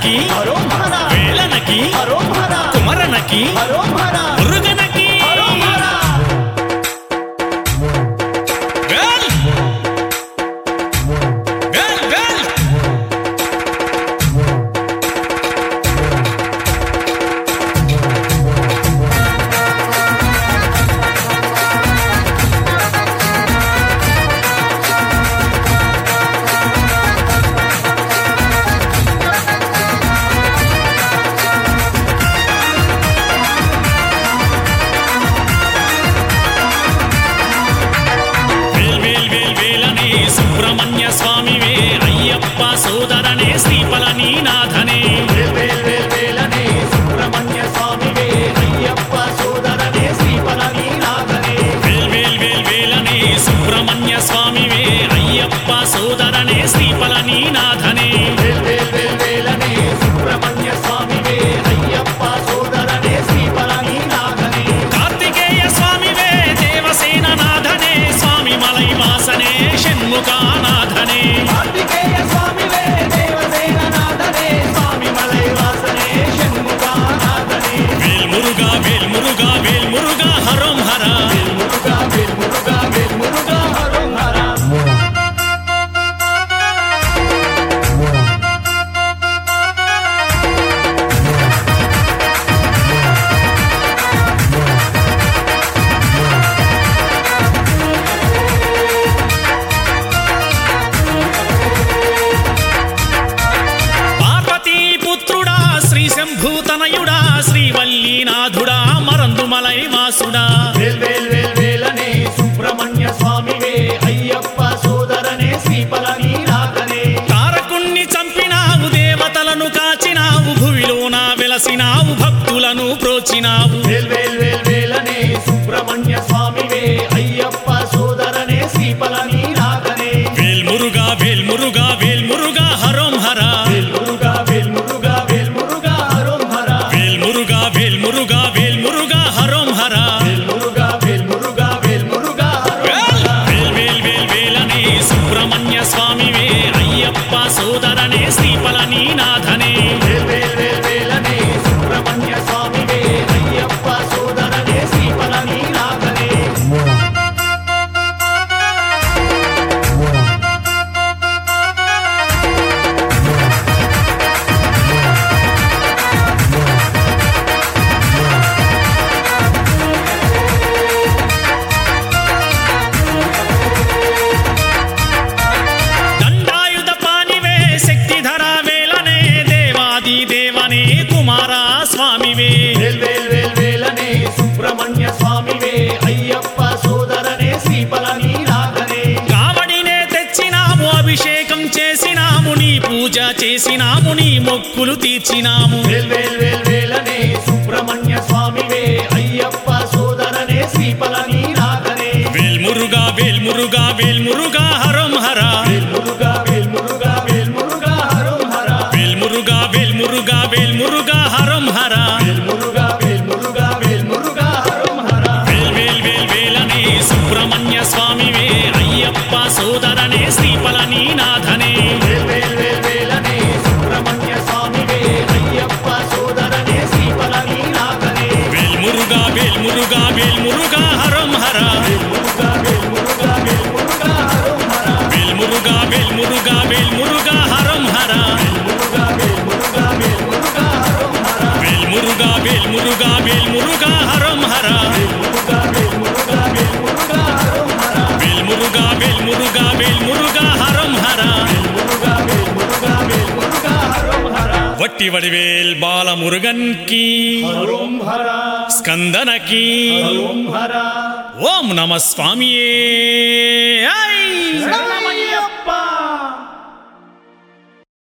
వేలనకి హరోహర వేలనకి హరోహర కుమరనకి హరోహర మురుగనకి హరోహర వేల్ వేల్ వేల్ వేల్ వేల్ వేల్ వేలనే సుబ్రహ్మణ్య స్వామివే అయ్యప్ప సోదరనే శ్రీపలని నాథనే వేల్ వేల్ వేల్ వేలనే సుబ్రహ్మణ్య స్వామివే అయ్యప్ప సోదరనే శ్రీపలని నాథనే వేల్ వేల్ వేల్ వేలనే సుబ్రహ్మణ్య స్వామివే అయ్యప్ప సోదరనే శ్రీపలని నాథనే వేల్ వేల్ వేల్ వేలనే సుబ్రహ్మణ్య స్వామివే అయ్యప్ప సోదరనే శ్రీపలని నాథనే కార్తికేయ స్వామివే దేవసేన నాథనే స్వామి మలై వాసనే షణ్ముఖానాథనే కార్తికేయ స్వామివే దేవసేన నాథనే స్వామి మలై వాసనే షణ్ముఖానాథనే వేల్ మురుగా వేల్ మురుగా వేల్ మురుగా హరం హర మురుగా వేల్ మురుగా వేల్ మురుగా హరోహర పార్వతీ పుత్రుడా శ్రీ శంభూతనయుడా శ్రీవల్లీనాథుడా మరందుమలై వాసుడా వేల్ వేల్ వేల్ వేలనే సుబ్రహ్మణ్య స్వామివే అయ్యప్ప సోదరనే శ్రీపలని నాథనే తారకుణ్ణి చంపినావు దేవతలను కాచినావు భువిలోన వెలసినావు భక్తులను ప్రోచినావు వేల్ వేల్ వేల్ వేలనే సుబ్రహ్మణ్య స్వామివే అయ్యప్ప సోదరనే శ్రీపలని నాథనే వేల్ మురుగా వేల్ మురుగా వేల్ మురుగా హరం హర వేల్ మురుగా వేల్ మురుగా వేల్ మురుగా హరోహర వేల్ మురుగా వేల్ మురుగా వేల్ మురుగా హరం హర వేల్ మురుగా వేల్ మురుగా వేల్ మురుగా వేల్ హరోహర వేల్ వేల్ వేల్ వేలనే సుబ్రహ్మణ్య స్వామివే అయ్యప్ప సోదరనే శ్రీపలని నాథనే వేల్ వేల్ వేల్ వేలనే సుబ్రహ్మణ్య స్వామివే అయ్యప్ప సోదరనే శ్రీపలని నాథనే దండాయుధ పానివే శక్తిధర వేలనే దేవాది దేవనే కుమారా స్వామివే వేల్ వేల్ వేల్ వేలనే సుబ్రహ్మణ్య స్వామివే అయ్యప్ప సోదరనే శ్రీపలని నాథనే కావడినే తెచ్చినాము అభిషేకం చేసినాము నీ పూజ చేసినాము నీ మొక్కులు తీర్చినాము వేల్ వేల్ వేల్ వేలనే సుబ్రహ్మణ్య స్వామివే అయ్యప్ప సోదరనే శ్రీపలని నాథనే వేల్ మురుగా వేల్ మురుగా వేల్ మురుగా హరం హర వేల్ మురుగా వేల్ మురుగా వేల్ మురుగా హరోహర వేల్ మురుగా వేల్ మురుగా వేల్ మురుగా హరం హర వేల్ మురుగా వేల్ మురుగా వేల్ మురుగా హరోహర వేల్ వేల్ వేల్ వేలనే సుబ్రహ్మణ్య స్వామివే అయ్యప్ప సోదరనే శ్రీపలని నాథనే వేల్ వేల్ వేల్ వేలనే సుబ్రహ్మణ్య స్వామివే అయ్యప్ప సోదరనే శ్రీపలని నాథనే వేల్ మురుగా వేల్ మురుగా వేల్ మురుగా హరం హర వేల్ మురుగా వేల్ మురుగా వేల్ మురుగా హరోహర వేల్ మురుగా వేల్ మురుగా వేల్ మురుగా హరం హర మురుగా వేల్ మురుగా వేల్ మురుగా హరోహర వేల్ మురుగా వేల్ మురుగా వేల్ మురుగా హరం హర మురుగా వేల్ మురుగా వేల్ మురుగా హరోహర వేల్ మురుగా వేల్ మురుగా వేల్ మురుగా హరం హర మురుగా వేల్ మురుగా వేల్ మురుగా హరోహర వట్టి వడివేల్ బాల మురుగన్ కి హరోం హర స్కందనకి హరోం హర ఓం నమ స్వామియే ఐ!